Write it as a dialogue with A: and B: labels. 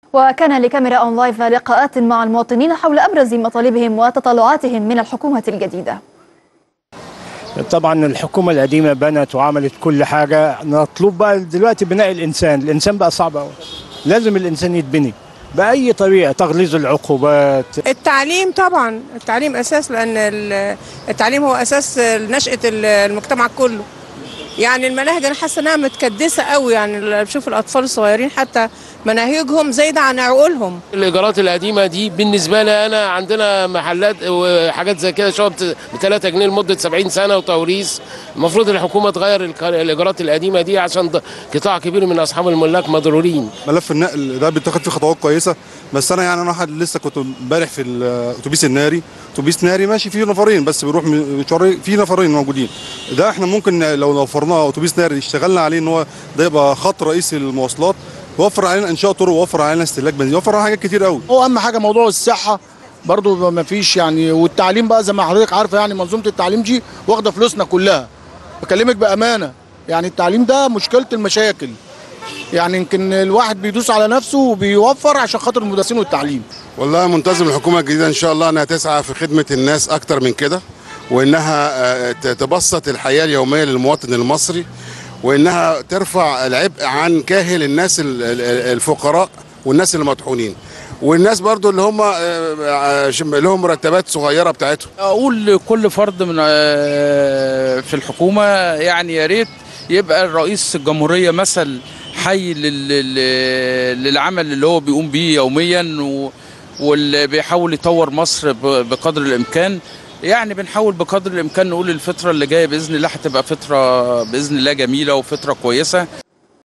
A: وكان لكاميرا أون لايف لقاءات مع المواطنين حول أبرز مطالبهم وتطلعاتهم من الحكومة الجديدة
B: طبعا الحكومة القديمة بنت وعملت كل حاجة مطلوب بقى دلوقتي بناء الإنسان الإنسان بقى صعب أوي لازم الإنسان يتبني بأي طريقة تغليظ العقوبات
C: التعليم طبعا التعليم أساس لأن التعليم هو أساس نشأة المجتمع كله يعني المناهج أنا حاسة إنها متكدسة قوي يعني بشوف الأطفال الصغيرين حتى مناهجهم زايدة عن عقولهم
D: الإيجارات القديمة دي بالنسبة لي أنا عندنا محلات وحاجات زي كده شقق ب 3 جنيه لمدة 70 سنة وتوريث المفروض الحكومة تغير الإيجارات القديمة دي عشان قطاع كبير من أصحاب الملاك مضرورين
E: ملف النقل ده بيتاخد فيه خطوات كويسة بس أنا يعني أنا واحد لسه كنت امبارح في الأتوبيس الناري أتوبيس ناري ماشي فيه نفرين بس بيروح مشوار فيه نفرين موجودين ده احنا ممكن لو وفرناه أتوبيس ناري اشتغلنا عليه إن هو ده يبقى خط رئيسي للمواصلات يوفر علينا انشاء طرق ويوفر علينا استهلاك بنزين يوفر علينا حاجات كتير قوي
F: هو اهم حاجه موضوع الصحه برضو ما فيش يعني والتعليم بقى زي ما حضرتك عارفه يعني منظومه التعليم دي واخده فلوسنا كلها بكلمك بامانه يعني التعليم ده مشكله المشاكل يعني يمكن الواحد بيدوس على نفسه وبيوفر عشان خاطر المدرسين والتعليم
G: والله منتظم الحكومه الجديده ان شاء الله انها تسعى في خدمه الناس اكتر من كده وانها تبسط الحياه اليوميه للمواطن المصري وانها ترفع العبء عن كاهل الناس الفقراء والناس المطحونين والناس برضو اللي هم لهم مرتبات صغيره بتاعتهم
H: اقول لكل فرد من في الحكومه يعني يا ريت يبقى الرئيس الجمهوريه مثل حي للعمل اللي هو بيقوم بيه يوميا واللي بيحاول يطور مصر بقدر الامكان يعني بنحاول بقدر الامكان نقول الفتره اللي جايه باذن الله هتبقى فتره باذن الله جميله وفتره كويسه